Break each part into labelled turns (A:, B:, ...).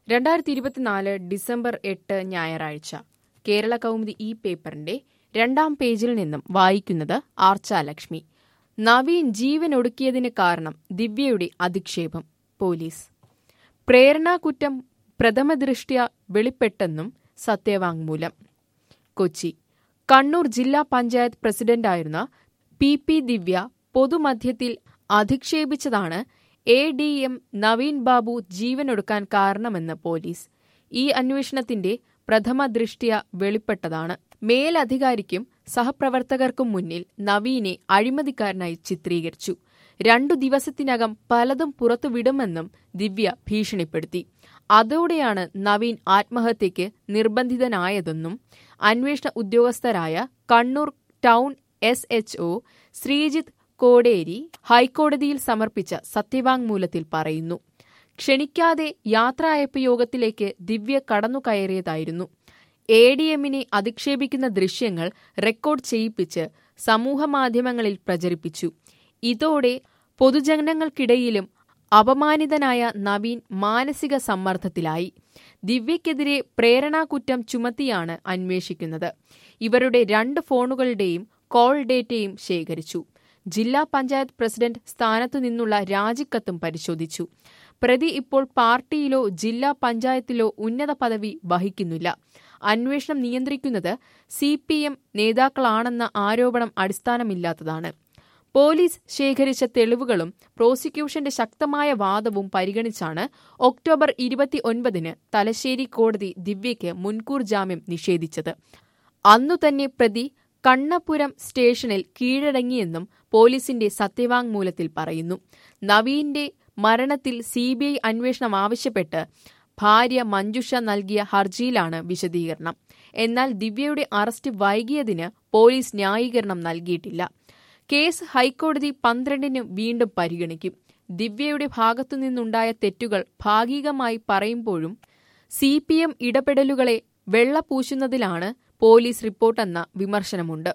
A: രണ്ടായിരത്തി ഇരുപത്തിനാല് ഡിസംബർ എട്ട് ഞായറാഴ്ച കേരള കൗമുദി ഈ പേപ്പറിന്റെ രണ്ടാം പേജിൽ നിന്നും വായിക്കുന്നത് ആർച്ചാലക്ഷ്മി നവീൻ ജീവനൊടുക്കിയതിന് കാരണം ദിവ്യയുടെ അധിക്ഷേപം പോലീസ് പ്രേരണാകുറ്റം പ്രഥമദൃഷ്ട്യ വെളിപ്പെട്ടെന്നും സത്യവാങ്മൂലം കൊച്ചി കണ്ണൂർ ജില്ലാ പഞ്ചായത്ത് പ്രസിഡന്റായിരുന്ന പി പി ദിവ്യ പൊതുമധ്യത്തിൽ അധിക്ഷേപിച്ചതാണ് A D M Naveen Babu ജീവനൊടുക്കാൻ കാരണമെന്ന് പോലീസ് ഈ അന്വേഷണത്തിന്റെ പ്രഥമ ദൃഷ്ട്യ വെളിപ്പെട്ടതാണ് മേലധികാരിക്കും സഹപ്രവർത്തകർക്കും മുന്നിൽ നവീനെ അഴിമതിക്കാരനായി ചിത്രീകരിച്ചു രണ്ടു ദിവസത്തിനകം പലതും പുറത്തുവിടുമെന്നും ദിവ്യ ഭീഷണിപ്പെടുത്തി അതോടെയാണ് നവീൻ ആത്മഹത്യയ്ക്ക് നിർബന്ധിതനായതെന്നും അന്വേഷണ ഉദ്യോഗസ്ഥരായ Kannur town S H O Sreejith Koderi ഹൈക്കോടതിയിൽ സമർപ്പിച്ച സത്യവാങ്മൂലത്തിൽ പറയുന്നു ക്ഷണിക്കാതെ യാത്രായപ്പ് യോഗത്തിലേക്ക് ദിവ്യ കടന്നുകയറിയതായിരുന്നു എ ഡി എമ്മിനെ അധിക്ഷേപിക്കുന്ന ദൃശ്യങ്ങൾ റെക്കോർഡ് ചെയ്യിപ്പിച്ച് സമൂഹമാധ്യമങ്ങളിൽ പ്രചരിപ്പിച്ചു ഇതോടെ പൊതുജനങ്ങൾക്കിടയിലും അപമാനിതനായ നവീൻ മാനസിക സമ്മർദ്ദത്തിലായി ദിവ്യയ്ക്കെതിരെ പ്രേരണാകുറ്റം ചുമത്തിയാണ് അന്വേഷിക്കുന്നത് ഇവരുടെ രണ്ട് ഫോണുകളുടെയും കോൾ ഡേറ്റയും ശേഖരിച്ചു ജില്ലാ പഞ്ചായത്ത് പ്രസിഡന്റ് സ്ഥാനത്തു നിന്നുള്ള രാജിക്കത്തും പരിശോധിച്ചു പ്രതി ഇപ്പോൾ പാർട്ടിയിലോ ജില്ലാ പഞ്ചായത്തിലോ ഉന്നത പദവി വഹിക്കുന്നില്ല അന്വേഷണം നിയന്ത്രിക്കുന്നത് സി പി എം നേതാക്കളാണെന്ന ആരോപണം അടിസ്ഥാനമില്ലാത്തതാണ് പോലീസ് ശേഖരിച്ച തെളിവുകളും പ്രോസിക്യൂഷന്റെ ശക്തമായ വാദവും പരിഗണിച്ചാണ് ഒക്ടോബർ ഇരുപത്തിയൊൻപതിന് തലശ്ശേരി കോടതി ദിവ്യയ്ക്ക് മുൻകൂർ ജാമ്യം നിഷേധിച്ചത് അന്നു തന്നെ പ്രതി കണ്ണപുരം സ്റ്റേഷനിൽ കീഴടങ്ങിയെന്നും പോലീസിന്റെ സത്യവാങ്മൂലത്തിൽ പറയുന്നു നവീന്റെ മരണത്തിൽ സിബിഐ അന്വേഷണം ആവശ്യപ്പെട്ട് ഭാര്യ മഞ്ജുഷ നൽകിയ ഹർജിയിലാണ് വിശദീകരണം എന്നാൽ ദിവ്യയുടെ അറസ്റ്റ് വൈകിയതിന് പോലീസ് ന്യായീകരണം നൽകിയിട്ടില്ല കേസ് ഹൈക്കോടതി പന്ത്രണ്ടിന് വീണ്ടും പരിഗണിക്കും ദിവ്യയുടെ ഭാഗത്തുനിന്നുണ്ടായ തെറ്റുകൾ ഭാഗികമായി പറയുമ്പോഴും സി പി എം ഇടപെടലുകളെ വെള്ളപൂശുന്നതിലാണ് പോലീസ് റിപ്പോർട്ടെന്ന വിമർശനമുണ്ട്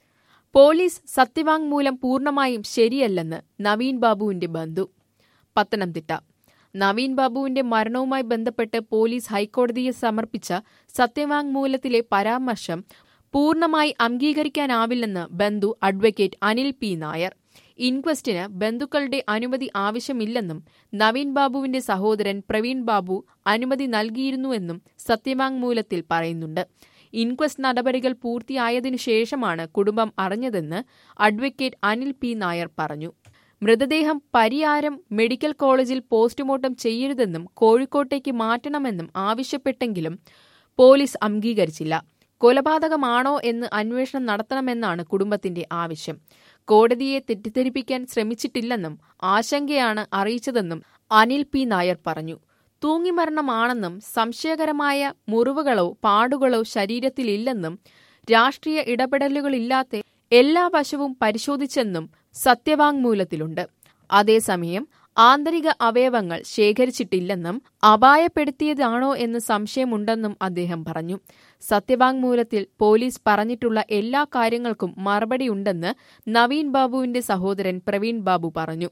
A: പോലീസ് സത്യവാങ്മൂലം പൂർണ്ണമായും ശരിയല്ലെന്ന് നവീൻ ബാബുവിന്റെ ബന്ധു പത്തനംതിട്ട നവീൻ ബാബുവിന്റെ മരണവുമായി ബന്ധപ്പെട്ട് പോലീസ് ഹൈക്കോടതിയിൽ സമർപ്പിച്ച സത്യവാങ്മൂലത്തിലെ പരാമർശം പൂർണ്ണമായി അംഗീകരിക്കാനാവില്ലെന്ന് ബന്ധു അഡ്വക്കേറ്റ് അനിൽ പി നായർ ഇൻക്വസ്റ്റിന് ബന്ധുക്കളുടെ അനുമതി ആവശ്യമില്ലെന്നും നവീൻ ബാബുവിന്റെ സഹോദരൻ പ്രവീൺ ബാബു അനുമതി നൽകിയിരുന്നുവെന്നും സത്യവാങ്മൂലത്തിൽ പറയുന്നുണ്ട് ഇൻക്വസ്റ്റ് നടപടികൾ പൂർത്തിയായതിനു ശേഷമാണ് കുടുംബം അറിഞ്ഞതെന്ന് അഡ്വക്കേറ്റ് അനിൽ പി നായർ പറഞ്ഞു മൃതദേഹം പരിയാരം മെഡിക്കൽ കോളേജിൽ പോസ്റ്റ്മോർട്ടം ചെയ്യരുതെന്നും കോഴിക്കോട്ടേക്ക് മാറ്റണമെന്നും ആവശ്യപ്പെട്ടെങ്കിലും പോലീസ് അംഗീകരിച്ചില്ല കൊലപാതകമാണോ എന്ന് അന്വേഷണം നടത്തണമെന്നാണ് കുടുംബത്തിന്റെ ആവശ്യം കോടതിയെ തെറ്റിദ്ധരിപ്പിക്കാൻ ശ്രമിച്ചിട്ടില്ലെന്നും ആശങ്കയാണ് അറിയിച്ചതെന്നും അനിൽ പി നായർ പറഞ്ഞു തൂങ്ങിമരണമാണെന്നും സംശയകരമായ മുറിവുകളോ പാടുകളോ ശരീരത്തിലില്ലെന്നും രാഷ്ട്രീയ ഇടപെടലുകളില്ലാത്ത എല്ലാ വശവും പരിശോധിച്ചെന്നും സത്യവാങ്മൂലത്തിലുണ്ട് അതേസമയം ആന്തരിക അവയവങ്ങൾ ശേഖരിച്ചിട്ടില്ലെന്നും അപായപ്പെടുത്തിയതാണോ എന്ന് സംശയമുണ്ടെന്നും അദ്ദേഹം പറഞ്ഞു സത്യവാങ്മൂലത്തിൽ പോലീസ് പറഞ്ഞിട്ടുള്ള എല്ലാ കാര്യങ്ങൾക്കും മറുപടിയുണ്ടെന്ന് നവീൻ ബാബുവിന്റെ സഹോദരൻ പ്രവീൺ ബാബു പറഞ്ഞു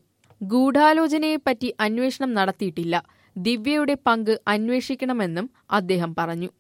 A: ഗൂഢാലോചനയെപ്പറ്റി അന്വേഷണം നടത്തിയിട്ടില്ല ദിവ്യയുടെ പങ്ക് അന്വേഷിക്കണമെന്നും അദ്ദേഹം പറഞ്ഞു